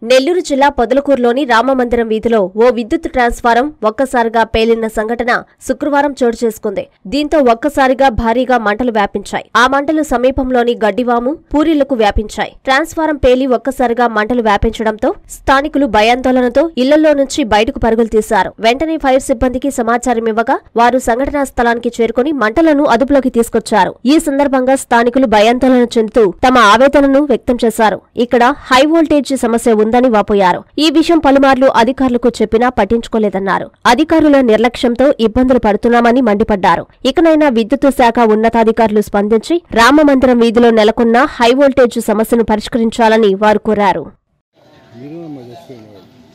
నెల్లూరు జిల్లా పొదలకూరులోని రామమందిరం వీధిలో ఓ విద్యుత్ ట్రాన్స్ఫారం ఒక్కసారిగా పేలిన సంఘటన శుక్రవారం చోటు చేసుకుంది దీంతో ఒక్కసారిగా భారీగా మంటలు వ్యాపించాయి ఆ మంటలు సమీపంలోని గడ్డివాము పూరిళ్లకు వ్యాపించాయి ట్రాన్స్ఫారం పేలి ఒక్కసారిగా మంటలు వ్యాపించడంతో స్థానికులు భయాందోళనతో ఇళ్లలో నుంచి బయటకు పరుగులు తీశారు వెంటనే ఫైర్ సిబ్బందికి సమాచారం ఇవ్వగా వారు సంఘటనా స్థలానికి చేరుకుని మంటలను అదుపులోకి తీసుకొచ్చారు ఈ సందర్భంగా స్థానికులు భయాందోళన చెందుతూ తమ ఆవేదనను వ్యక్తం చేశారు ఇక్కడ హై వోల్టేజ్ సమస్య ఉందని వాపోయారు ఈ విషయం పలుమార్లు అధికారులకు చెప్పినా పట్టించుకోలేదన్నారు అధికారుల నిర్లక్ష్యంతో ఇబ్బందులు పడుతున్నామని మండిపడ్డారు ఇకనైనా విద్యుత్ శాఖ ఉన్నతాధికారులు స్పందించి రామమందిరం వీధిలో నెలకొన్న హై వోల్టేజ్ సమస్యను పరిష్కరించాలని వారు కోరారు మీరు అమ్మ చేస్తున్నారు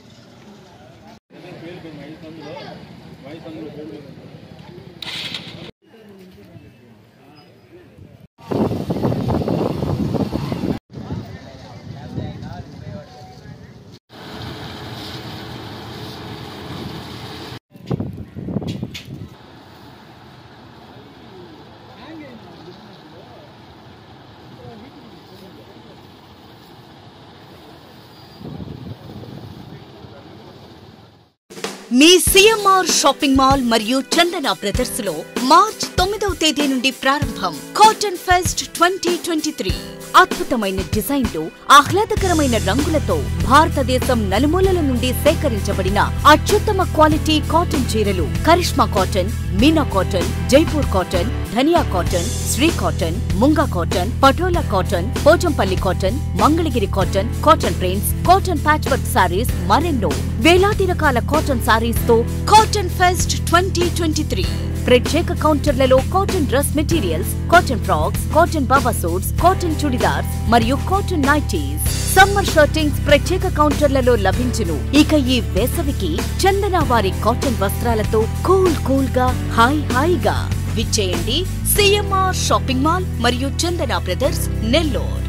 మీ సిఎంఆర్ షాపింగ్ మాల్ మరియు చందన బ్రదర్స్ లో మార్చ్ తొమ్మిదవ తేదీ నుండి ప్రారంభం cotton fest twenty twenty three అద్భుతమైన డిజైన్లు ఆహ్లాదకరమైన రంగులతో భారతదేశం నలుమూలల నుండి సేకరించబడిన అత్యుత్తమ క్వాలిటీ కాటన్ చీరలు Karishma cotton Meena cotton Jaipur cotton Dhaniya cotton Sri cotton Munga cotton Patola cotton Pochampally cotton Mangalagiri cotton cotton prints cotton patch work saris మరెన్నో వేలాది రకాల కాటన్ సారీస్ తో cotton fest twenty twenty three ప్రత్యేక కౌంటర్లలో cotton dress materials cotton frocks cotton baba suits cotton churidars మరియు కాటన్ నైటీస్ సమ్మర్ షర్టింగ్స్ ప్రత్యేక కౌంటర్లలో లభించును ఇక ఈ వేసవికి చందన వారి కాటన్ వస్త్రాలతో కూల్ కూల్ గా హాయ్ హాయిగా విచ్చేయండి సిఎంఆర్ షాపింగ్ మాల్ మరియు చందన బ్రదర్స్ నెల్లూరు